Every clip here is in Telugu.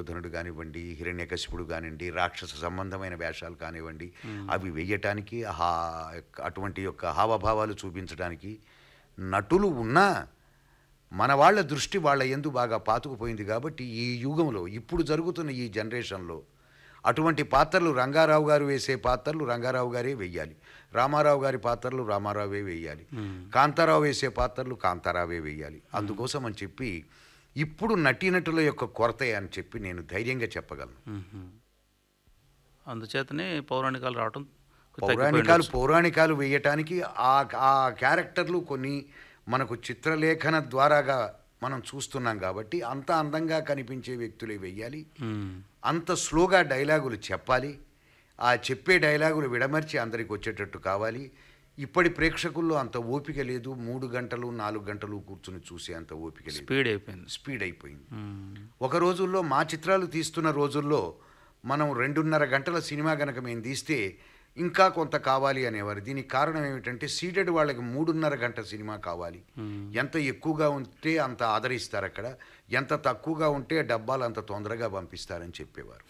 దుర్యోధనుడు కానివ్వండి హిరణ్యకశిపుడు కానివ్వండి రాక్షస సంబంధమైన వేషాలు కానివ్వండి అవి వెయ్యటానికి హా అటువంటి యొక్క హావభావాలు చూపించడానికి నటులు ఉన్నా మన వాళ్ళ దృష్టి వాళ్ళ ఎందు బాగా పాతుకుపోయింది కాబట్టి ఈ యుగంలో ఇప్పుడు జరుగుతున్న ఈ జనరేషన్లో అటువంటి పాత్రలు రంగారావు గారు వేసే పాత్రలు రంగారావు గారే వెయ్యాలి రామారావు గారి పాత్రలు రామారావే వేయాలి కాంతారావు వేసే పాత్రలు కాంతారావే వేయాలి అందుకోసం అని చెప్పి ఇప్పుడు నటీనటుల యొక్క కొరత అని చెప్పి నేను ధైర్యంగా చెప్పగలను మ్మ్. అందుచేతనే పౌరాణికాలు రావటం తగ్గిపోయి పౌరాణికాలు ఉండొచ్చు. పౌరాణికాలు వేయటానికి ఆ ఆ క్యారెక్టర్లు కొన్ని మనకు చిత్రలేఖన ద్వారాగా మనం చూస్తున్నాం కాబట్టి అంత అందంగా కనిపించే వ్యక్తులే వెయ్యాలి మ్మ్. అంత స్లోగా డైలాగులు చెప్పాలి ఆ చెప్పే డైలాగులు విడమర్చి అందరికి వచ్చేటట్టు కావాలి ఇప్పటి ప్రేక్షకుల్లో అంత ఓపిక లేదు మూడు గంటలు నాలుగు గంటలు కూర్చుని చూసే అంత ఓపిక లేదు స్పీడ్ అయిపోయింది స్పీడ్ అయిపోయింది మ్మ్. ఒక రోజుల్లో మా చిత్రాలు తీస్తున్న రోజుల్లో మనం రెండున్నర గంటల సినిమా గనక మేము తీస్తే ఇంకా కొంత కావాలి అనేవారు దీనికి కారణం ఏమిటంటే సీటెడ్ వాళ్ళకి మూడున్నర గంట సినిమా కావాలి ఎంత ఎక్కువగా ఉంటే అంత ఆదరిస్తారు అక్కడ ఎంత తక్కువగా ఉంటే డబ్బాలు అంత తొందరగా పంపిస్తారని చెప్పేవారు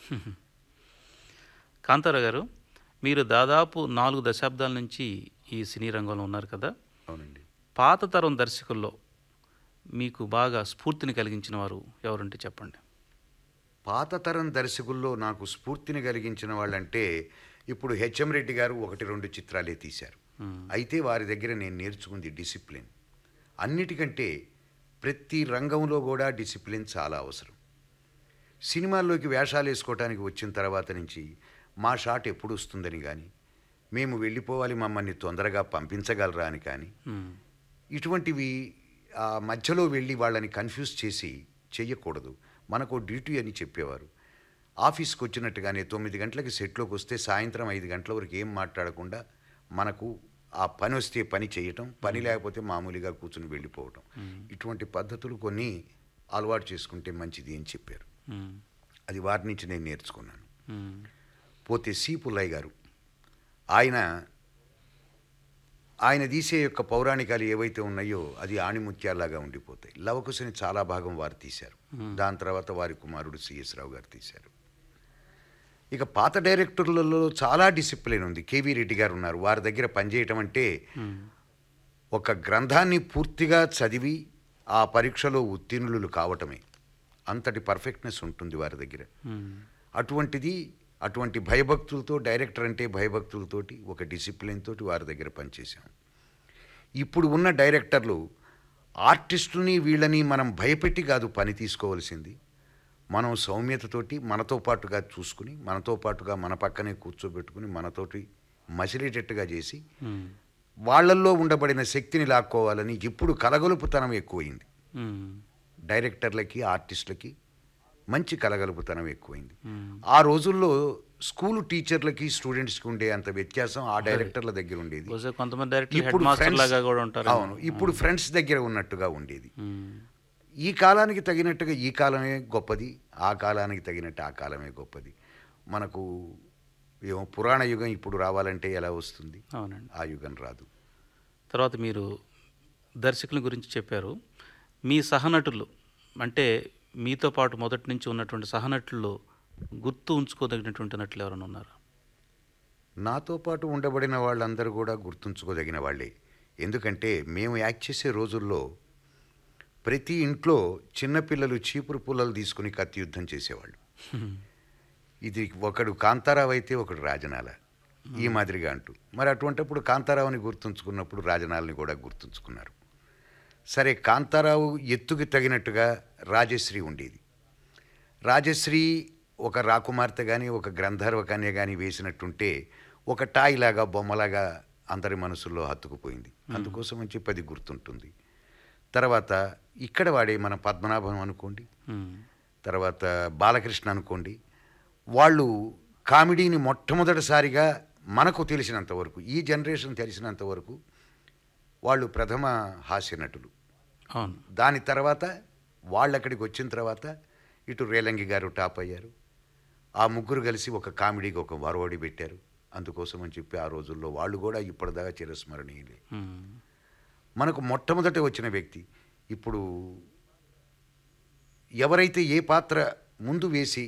కాంతారావు గారు మీరు దాదాపు నాలుగు దశాబ్దాల నుంచి ఈ సినీ రంగంలో ఉన్నారు కదా అవునండి పాత తరం దర్శకుల్లో మీకు బాగా స్ఫూర్తిని కలిగించిన వారు ఎవరంటే చెప్పండి పాత తరం దర్శకుల్లో నాకు స్ఫూర్తిని కలిగించిన వాళ్ళంటే ఇప్పుడు హెచ్ఎం రెడ్డి గారు ఒకటి రెండు చిత్రాలే తీశారు మ్మ్. అయితే వారి దగ్గర నేను నేర్చుకుంది డిసిప్లిన్ అన్నిటికంటే ప్రతి రంగంలో కూడా డిసిప్లిన్ చాలా అవసరం సినిమాల్లోకి వేషాలు వేసుకోవడానికి వచ్చిన తర్వాత నుంచి మా షాట్ ఎప్పుడు వస్తుందని కానీ మేము వెళ్ళిపోవాలి మమ్మల్ని తొందరగా పంపించగలరా అని కానీ మ్మ్. ఇటువంటివి ఆ మధ్యలో వెళ్ళి వాళ్ళని కన్ఫ్యూజ్ చేసి చెయ్యకూడదు మనకు డ్యూటీ అని చెప్పేవారు ఆఫీస్కి వచ్చినట్టుగానే తొమ్మిది గంటలకి సెట్లోకి వస్తే సాయంత్రం ఐదు గంటల వరకు ఏం మాట్లాడకుండా మనకు ఆ పని వస్తే పని చేయటం పని లేకపోతే మామూలుగా కూర్చుని వెళ్ళిపోవటం ఇటువంటి పద్ధతులు కొన్ని అలవాటు చేసుకుంటే మంచిది అని చెప్పారు మ్మ్. అది వారి నుంచి నేను నేర్చుకున్నాను మ్మ్. పోతే సి పుల్లయ్య గారు ఆయన ఆయన తీసే యొక్క పౌరాణికాలు ఏవైతే ఉన్నాయో అది ఆణిముత్యాలాగా ఉండిపోతాయి లవకుశని చాలా భాగం వారు తీశారు దాని తర్వాత వారి కుమారుడు సిఎస్ రావు గారు తీశారు ఇక పాత డైరెక్టర్లలో చాలా డిసిప్లిన్ ఉంది కేవీ రెడ్డి గారు ఉన్నారు వారి దగ్గర పనిచేయటం అంటే మ్మ్. ఒక గ్రంథాన్ని పూర్తిగా చదివి ఆ పరీక్షలో ఉత్తీర్ణులు కావటమే అంతటి పర్ఫెక్ట్నెస్ ఉంటుంది వారి దగ్గర మ్మ్. అటువంటిది అటువంటి భయభక్తులతో డైరెక్టర్ అంటే భయభక్తులతోటి ఒక డిసిప్లిన్ తోటి వారి దగ్గర పనిచేశాం ఇప్పుడు ఉన్న డైరెక్టర్లు ఆర్టిస్టుని వీళ్ళని మనం భయపెట్టి కాదు పని తీసుకోవాల్సింది మనం సౌమ్యతతోటి మనతో పాటుగా చూసుకుని మనతో పాటుగా మన పక్కనే కూర్చోబెట్టుకుని మనతోటి మసిలేటట్టుగా చేసి మ్మ్. వాళ్ళల్లో ఉండబడిన శక్తిని లాక్కోవాలని ఇప్పుడు కలగలుపుతనం ఎక్కువైంది మ్మ్. డైరెక్టర్లకి ఆర్టిస్టులకి మంచి కలగలుపుతనం ఎక్కువైంది మ్మ్. ఆ రోజుల్లో స్కూల్ టీచర్లకి స్టూడెంట్స్కి ఉండే అంత వ్యత్యాసం ఆ డైరెక్టర్ల దగ్గర ఉండేది బహుశా కొంతమంది డైరెక్టర్ హెడ్ ఇప్పుడు మాస్టర్ friends- లాగా కూడా ఉంటారు అవును ఇప్పుడు ఫ్రెండ్స్ దగ్గర ఉన్నట్టుగా ఉండేది మ్మ్. ఈ కాలానికి తగినట్టుగా ఈ కాలమే గొప్పది ఆ కాలానికి తగినట్టు ఆ కాలమే గొప్పది మనకు ఏమో పురాణ యుగం ఇప్పుడు రావాలంటే ఎలా వస్తుంది అవునండి ఆ యుగం రాదు తర్వాత మీరు దర్శకుల గురించి చెప్పారు మీ సహనటులు అంటే మీతో పాటు మొదటి నుంచి ఉన్నటువంటి సహనటుల్లో గుర్తు ఉంచుకోదగినటువంటి నటులు ఎవరైనా ఉన్నారు నాతో పాటు ఉండబడిన వాళ్ళందరూ కూడా గుర్తుంచుకోదగిన వాళ్ళే ఎందుకంటే మేము యాక్ట్ చేసే రోజుల్లో ప్రతి ఇంట్లో చిన్నపిల్లలు చీపురు పుల్లలు తీసుకుని కత్తి యుద్ధం చేసేవాళ్ళు ఇది ఒకడు కాంతారావు అయితే ఒకడు రాజనాల ఈ మాదిరిగా అంటూ మరి అటువంటప్పుడు కాంతారావుని గుర్తుంచుకున్నప్పుడు రాజనాలని కూడా గుర్తుంచుకున్నారు సరే కాంతారావు ఎత్తుకి తగినట్టుగా రాజశ్రీ ఉండేది రాజశ్రీ ఒక రాకుమార్తె కానీ ఒక గ్రంథర్వ కన్య కానీ వేసినట్టుంటే ఒక టాయ్ లాగా బొమ్మలాగా అందరి మనసుల్లో హత్తుకుపోయింది అందుకోసం అని చెప్పి అది గుర్తుంటుంది తర్వాత ఇక్కడ వాడే మన పద్మనాభం అనుకోండి మ్మ్. తర్వాత బాలకృష్ణ అనుకోండి వాళ్ళు కామెడీని మొట్టమొదటిసారిగా మనకు తెలిసినంత వరకు ఈ జనరేషన్ తెలిసినంత వరకు వాళ్ళు ప్రథమ హాస్య నటులు అవును దాని తర్వాత వాళ్ళు అక్కడికి వచ్చిన తర్వాత ఇటు రేలంగి గారు టాప్ అయ్యారు ఆ ముగ్గురు కలిసి ఒక కామెడీకి ఒక వరవడి పెట్టారు అందుకోసం అని చెప్పి ఆ రోజుల్లో వాళ్ళు కూడా ఇప్పటిదాకా చిరస్మరణీయులే మ్మ్. మనకు మొట్టమొదట వచ్చిన వ్యక్తి ఇప్పుడు ఎవరైతే ఏ పాత్ర ముందు వేసి